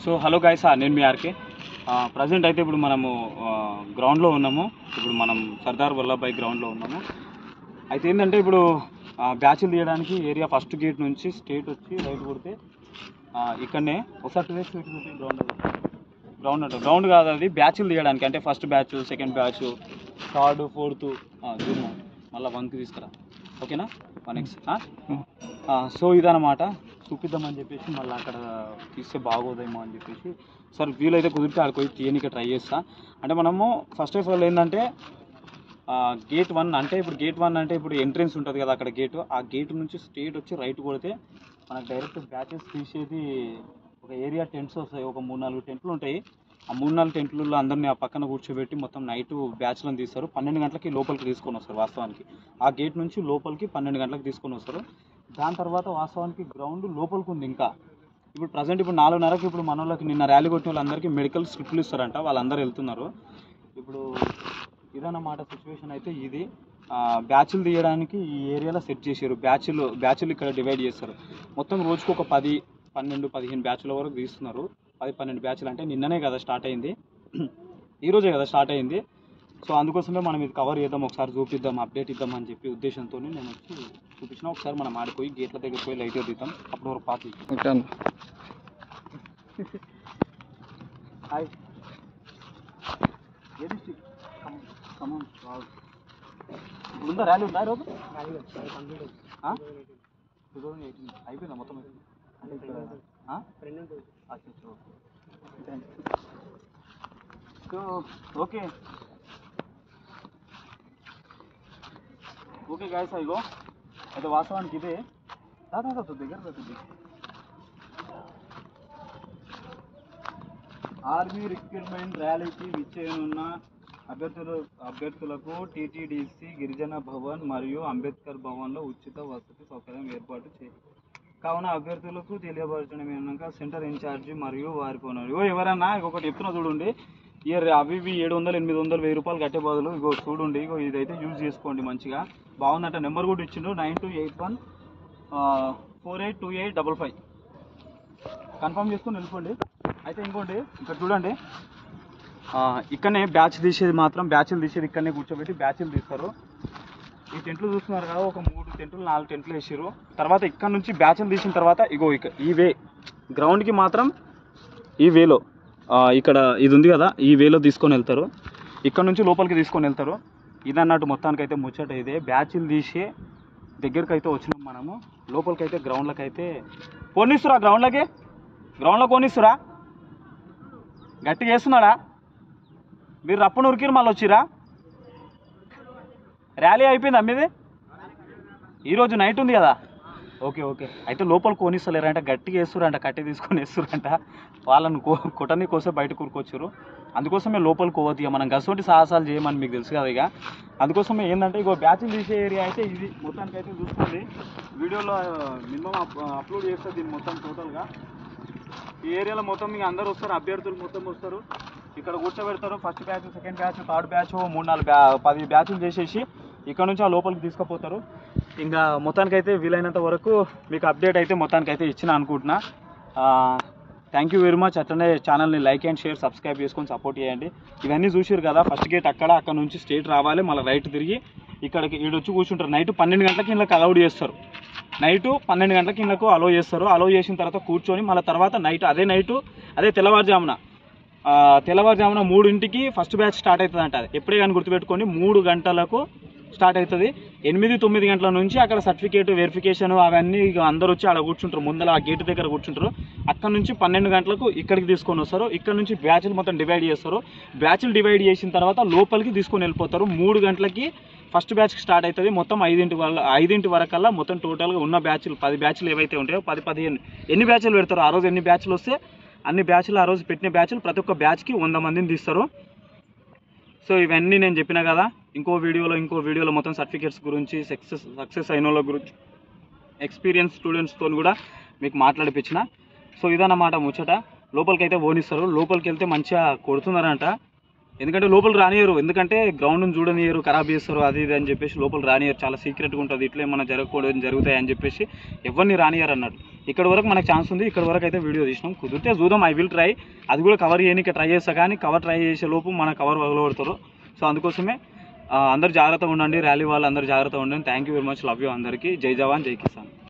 So hello guys నేను మీ RK present అయితే ఇప్పుడు మనము గ్రౌండ్లో ఉన్నాము ఇప్పుడు మనం సర్దార్ వల్లభాయ్ గ్రౌండ్లో ఉన్నాము అయితే ఏంటంటే ఇప్పుడు బ్యాచ్లు తీయడానికి ఏరియా ఫస్ట్ గేట్ నుంచి స్టేట్ వచ్చి రైట్ కొడితే ఆ, ఇక్కడనే ఒకసారి టూ వేసి గ్రౌండ్ గ్రౌండ్ అంటే గ్రౌండ్ కాదు అది బ్యాచ్లు తీయడానికి అంటే first batch second batch third fourth zoom మళ్ళీ వన్కి తీసుకురా ఓకేనా వన్ ఎక్స్ సో ఇదన్నమాట చూపిద్దామని చెప్పేసి మళ్ళీ అక్కడ తీస్తే బాగోదేమో అని చెప్పేసి సరే వీలైతే కుదిరితే ఆడికి పోయి తీయనికి ట్రై చేస్తా అంటే మనము ఫస్ట్ ఆఫ్ ఆల్ ఏంటంటే గేట్ వన్ అంటే ఇప్పుడు గేట్ వన్ అంటే ఇప్పుడు ఎంట్రెన్స్ ఉంటుంది కదా అక్కడ గేట్ ఆ గేట్ నుంచి స్ట్రేట్ వచ్చి రైట్ కొడితే మనకు డైరెక్ట్ బ్యాచెస్ తీసేది ఒక ఏరియా టెంట్స్ వస్తాయి ఒక మూడు నాలుగు టెంట్లు ఉంటాయి ఆ మూడు నాలుగు టెంట్లలో అందరినీ ఆ పక్కన కూర్చోబెట్టి మొత్తం నైట్ బ్యాచ్లను తీస్తారు పన్నెండు గంటలకి లోపలికి తీసుకొని వస్తారు వాస్తవానికి ఆ గేట్ నుంచి లోపలికి పన్నెండు గంటలకు తీసుకొని వస్తారు దాని తర్వాత వాస్తవానికి గ్రౌండ్ లోపలికి ఉంది ఇంకా ఇప్పుడు ప్రజెంట్ ఇప్పుడు నాలుగున్నరకి ఇప్పుడు మన వాళ్ళకి నిన్న ర్యాలీ కొట్టిన వాళ్ళందరికీ మెడికల్ స్లిప్లు ఇస్తారంట వాళ్ళందరూ వెళ్తున్నారు ఇప్పుడు ఇదన్నమాట సిచ్యువేషన్ అయితే ఇది ఆ, బ్యాచ్లు తీయడానికి ఈ ఏరియాలో సెట్ చేశారు బ్యాచ్లు బ్యాచ్లు ఇక్కడ డివైడ్ చేస్తారు మొత్తం రోజుకు ఒక పది పన్నెండు పదిహేను బ్యాచ్ల వరకు తీస్తున్నారు పది పన్నెండు బ్యాచ్లు అంటే నిన్ననే కదా స్టార్ట్ అయింది ఈ రోజే కదా స్టార్ట్ అయింది సో అందుకోసమే మనం ఇది కవర్ చేద్దాం ఒకసారి చూపిద్దాం అప్డేట్ ఇద్దాం అని చెప్పి ఉద్దేశంతో నేను వచ్చి చూపించిన ఒకసారి మనం ఆడిపోయి గేట్ల దగ్గర పోయి లైట్ దిద్దాం అప్పుడు వరకు పాత ఓకే అన్న హాయ్ ఏ డిస్ట్రిక్ట్ ఖమ్మం వావ్. ఇప్పుడు ఉందా ర్యాలీ ఉందా రోజు టూ థౌజండ్ ఎయిటీన్ అయిపోయిందా మొత్తం అయిపోయింది? అంటే ఇక్కడ ఆ? అచ్చా, అచ్చా, okay. Thank you. So okay okay guys ఇగో అయితే వాస్తవానికి ఇదే దాదా దగ్గర దగ్గర ఆర్మీ రిక్రూట్మెంట్ ర్యాలీకి విచ్చేయనున్న అభ్యర్థులు అభ్యర్థులకు టీటీడీసీ గిరిజన భవన్ మరియు అంబేద్కర్ భవన్లో ఉచిత వసతి సౌకర్యం ఏర్పాటు చేయి కావున అభ్యర్థులకు తెలియపరచడం ఏమనగా సెంటర్ ఇన్ఛార్జి మరియు వారి పనులు ఇగో ఎవరన్నా ఒకటి చెప్తున్నా చూడండి ఇయర్ అవి ఇవి ఏడు వందలు ఎనిమిది వందలు వెయ్యి రూపాయలు కట్టే బదులు ఇగో చూడండి ఇగో ఇదైతే యూజ్ చేసుకోండి మంచిగా బాగుందంట నెంబర్ కూడా ఇచ్చిండు nine two eight one four eight two eight double five confirm చేసుకొని వెళ్ళిపోండి అయితే ఇంకోటి ఇక్కడ చూడండి ఆ, ఇక్కడనే బ్యాచ్ తీసేది మాత్రం బ్యాచ్లు తీసేది ఇక్కడనే కూర్చోబెట్టి బ్యాచ్లు తీస్తారు ఈ టెంట్లు చూస్తున్నారు కదా ఒక మూడు టెంట్లు నాలుగు టెంట్లు వేసారు తర్వాత ఇక్కడ నుంచి బ్యాచ్లు తీసిన తర్వాత ఇగో ఇక ఈ వే గ్రౌండ్కి మాత్రం ఈ వేలో ఆ, ఇక్కడ ఇది ఉంది కదా ఈ వేలో తీసుకొని వెళ్తారు ఇక్కడ నుంచి లోపలికి తీసుకొని వెళ్తారు ఇదన్నట్టు మొత్తానికి అయితే ముచ్చట ఇదే బ్యాచ్లు తీసే దగ్గరికి అయితే వచ్చినాం మనము లోపలికి అయితే గ్రౌండ్లకి అయితే పోనిస్తురా గ్రౌండ్లకి గ్రౌండ్లో పోనిస్తురా గట్టిగా వేస్తున్నాడా మీరు రప్పని ఉరికిరు మళ్ళీ వచ్చిరా ర్యాలీ అయిపోయిందా మీది ఈరోజు నైట్ ఉంది కదా ఓకే ఓకే అయితే లోపల కోనిస్తలేరంట గట్టిగా వేస్తురంట కట్టి తీసుకొని వేస్తురంట వాళ్ళని కో కొట్టని కోసం బయట కూరుకొచ్చారు అందుకోసమే లోపల కోవద్దు ఇక మనం గసోటి సాహసాలు చేయమని మీకు తెలుసు కదా ఇక అందుకోసమే ఏంటంటే ఇగో బ్యాచ్లు తీసే ఏరియా అయితే ఇది మొత్తానికి అయితే చూసుకోండి వీడియోలో మినిమం అప్లోడ్ చేస్తారు దీన్ని మొత్తం టోటల్గా ఈ ఏరియాలో మొత్తం మీకు అందరూ వస్తారు అభ్యర్థులు మొత్తం వస్తారు ఇక్కడ కూర్చోబెడతారు first batch second batch third batch మూడు నాలుగు బ్యా పది బ్యాచ్లు చేసేసి ఇక్కడ నుంచి ఆ లోపలికి తీసుకుపోతారు ఇంకా మొత్తానికైతే వీలైనంత వరకు మీకు అప్డేట్ అయితే మొత్తానికైతే ఇచ్చిన అనుకుంటున్నా థ్యాంక్ యూ వెరీ మచ్ అట్లనే ఛానల్ని లైక్ అండ్ షేర్ సబ్స్క్రైబ్ చేసుకొని సపోర్ట్ చేయండి ఇవన్నీ చూసారు కదా ఫస్ట్ గేట్ అక్కడ అక్కడ నుంచి స్ట్రేట్ రావాలి మళ్ళీ రైట్ తిరిగి ఇక్కడికి ఈడొచ్చి కూర్చుంటారు నైట్ పన్నెండు గంటలకి ఇళ్ళకి అలౌడ్ చేస్తారు నైట్ పన్నెండు గంటలకి ఇళ్ళకు అలో చేస్తారు అలో చేసిన తర్వాత కూర్చొని మళ్ళీ తర్వాత నైట్ అదే నైటు అదే తెల్లవారుజామున ఆ, తెల్లవారుజామున మూడింటికి ఫస్ట్ బ్యాచ్ స్టార్ట్ అవుతుంది అంట ఎప్పుడే కానీ గుర్తుపెట్టుకోండి మూడు గంటలకు స్టార్ట్ అవుతుంది ఎనిమిది తొమ్మిది గంటల నుంచి అక్కడ సర్టిఫికేట్ వెరిఫికేషన్ అవన్నీ ఇక అందరూ వచ్చి అక్కడ కూర్చుంటారు ముందర ఆ గేట్ దగ్గర కూర్చుంటారు అక్కడ నుంచి పన్నెండు గంటలకు ఇక్కడికి తీసుకొని వస్తారు ఇక్కడ నుంచి బ్యాచ్లు మొత్తం డివైడ్ చేస్తారు బ్యాచ్లు డివైడ్ చేసిన తర్వాత లోపలికి తీసుకొని వెళ్ళిపోతారు మూడు గంటలకి ఫస్ట్ బ్యాచ్ స్టార్ట్ అవుతుంది మొత్తం ఐదింటి వల్ల ఐదింటి వరకల్లా మొత్తం టోటల్గా ఉన్న బ్యాచ్లు పది బ్యాచ్లు ఏవైతే ఉంటాయో పది పదిహేను ఎన్ని బ్యాచ్లు పెడతారో ఆ రోజు ఎన్ని బ్యాచ్లు వస్తే అన్ని బ్యాచ్లు ఆ రోజు పెట్టిన బ్యాచ్లు ప్రతి ఒక్క బ్యాచ్కి వంద మందిని తీస్తారు సో ఇవన్నీ నేను చెప్పిన కదా ఇంకో వీడియోలో ఇంకో వీడియోలో మొత్తం సర్టిఫికేట్స్ గురించి సక్సెస్ సక్సెస్ అయిన వాళ్ళ గురించి ఎక్స్పీరియన్స్ స్టూడెంట్స్తో కూడా మీకు మాట్లాడిపించిన సో ఇదన్నమాట ముచ్చట లోపలికి అయితే ఓనిస్తారు లోపలికి వెళ్తే మంచిగా కొడుతున్నారంట ఎందుకంటే లోపల రానియరు ఎందుకంటే గ్రౌండ్ చూడనియరు ఖరాబ్ చేస్తారు అది ఇది అని చెప్పేసి లోపల రానియరు చాలా సీక్రెట్గా ఉంటుంది ఇట్లా ఏమన్నా జరగకూడదు జరుగుతాయి అని చెప్పేసి ఎవరిని రానియరు అన్నట్టు ఇక్కడ వరకు మనకు ఛాన్స్ ఉంది ఇక్కడ వరకు అయితే వీడియో తీసినాం కుదిరితే చూద్దాం ఐ విల్ ట్రై అది కూడా కవర్ చేయడానికి ట్రై చేస్తా కానీ కవర్ ట్రై చేసే లోపు మన కవర్ వగలబడతారు సో అందుకోసమే ఆ, అందరు జాగ్రత్తగా ఉండండి ర్యాలీ వాళ్ళు అందరు జాగ్రత్తగా ఉండండి thank you very much love you అందరికీ జై జవాన్ జై కిసాన్